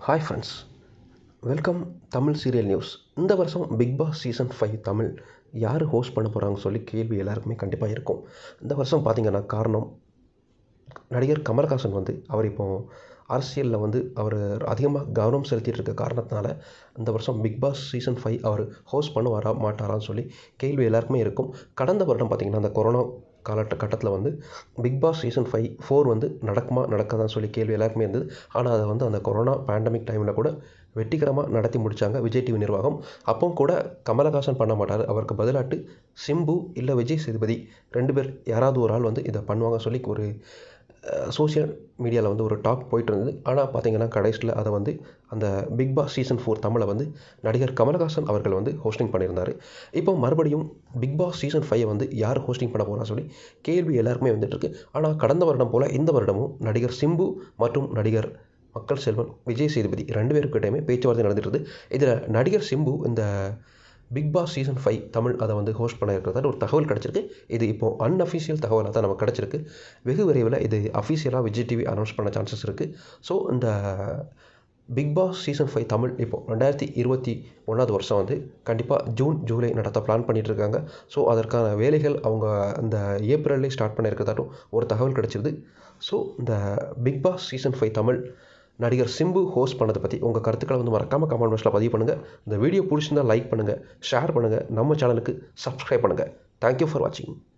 hi friends welcome Tamil serial news இந்த வருஷம் Bigg Boss season five Tamil யார் ஹோஸ்ட் பண்ண போகிறாங்கன்னு சொல்லி கேள்வி எல்லாருக்குமே கண்டிப்பாக இருக்கும் இந்த வருஷம் பார்த்திங்கன்னா காரணம் நடிகர் கமல்ஹாசன் வந்து அவர் இப்போ அரசியலில் வந்து அவர் அதிகமாக கவனம் செலுத்திட்டு இருக்க காரணத்தினால இந்த வருஷம் பிக் பாஸ் சீசன் ஃபைவ் அவர் ஹோஸ்ட் பண்ண வரா மாட்டாரான்னு சொல்லி கேள்வி எல்லாருக்குமே இருக்கும் கடந்த வருடம் பார்த்திங்கன்னா அந்த கொரோனா காலட்ட கட்டத்தில் வந்து Bigg Boss season five four வந்து நடக்குமா நடக்காதான்னு சொல்லி கேள்வி எல்லாருக்குமே இருந்தது ஆனால் அதை வந்து அந்த கொரோனா பேண்டமிக் டைமில் கூட வெற்றிகரமாக நடத்தி முடித்தாங்க விஜய் டிவி நிர்வாகம் அப்போ கூட கமலஹாசன் பண்ண மாட்டார் அவருக்கு பதிலாட்டு சிம்பு இல்லை விஜய் சேதுபதி ரெண்டு பேர் யாராவது ஒரு ஆள் வந்து இதை பண்ணுவாங்க சொல்லி ஒரு சோஷியல் மீடியாவில் வந்து ஒரு டாக் போயிட்டு இருந்தது ஆனால் பார்த்தீங்கன்னா கடைசியில் அதை வந்து அந்த பிக் பாஸ் சீசன் ஃபோர் தமிழை வந்து நடிகர் கமலஹாசன் அவர்கள் வந்து ஹோஸ்டிங் பண்ணியிருந்தார் இப்போ மறுபடியும் பிக் பாஸ் சீசன் ஃபைவை வந்து யார் ஹோஸ்டிங் பண்ண போகிறா சொல்லி கேள்வி எல்லாருக்குமே வந்துட்டுருக்கு ஆனால் கடந்த வருடம் போல் இந்த வருடமும் நடிகர் சிம்பு மற்றும் நடிகர் மக்கள் செல்வன் விஜய் சேதுபதி ரெண்டு பேருக்கிட்டையுமே பேச்சுவார்த்தை நடந்துட்டு இதில் நடிகர் சிம்பு இந்த Bigg Boss season five Tamil அதை வந்து ஹோஸ்ட் பண்ண இருக்கிறதா ஒரு தகவல் கிடச்சிருக்கு இது இப்போது அன்அஃபிஷியல் தகவலாக தான் நமக்கு கிடச்சிருக்கு வெகு விரைவில் இது அஃபிஷியலாக விஜய் டிவி அனௌன்ஸ் பண்ண சான்சஸ் இருக்குது ஸோ இந்த Bigg Boss season five Tamil இப்போது ரெண்டாயிரத்தி இருபத்தி ஒன்றாவது வருஷம் வந்து கண்டிப்பாக ஜூன் ஜூலை நடத்த பிளான் பண்ணிகிட்டு இருக்காங்க ஸோ அதற்கான வேலைகள் அவங்க இந்த ஏப்ரல்லே ஸ்டார்ட் பண்ணியிருக்கிறதாட்டும் ஒரு தகவல் கிடச்சிருது ஸோ இந்த Bigg Boss season five Tamil நடிகர் சிம்பு ஹோஸ்ட் பண்ணதை பற்றி உங்கள் கருத்துக்களை வந்து மறக்காமல் கமெண்ட் பாக்ஸில் பதிவு பண்ணுங்கள் இந்த வீடியோ பிடிச்சிருந்தால் லைக் பண்ணுங்கள் ஷேர் பண்ணுங்கள் நம்ம சேனலுக்கு சப்ஸ்கிரைப் பண்ணுங்கள் தேங்க்யூ ஃபார் வாட்சிங்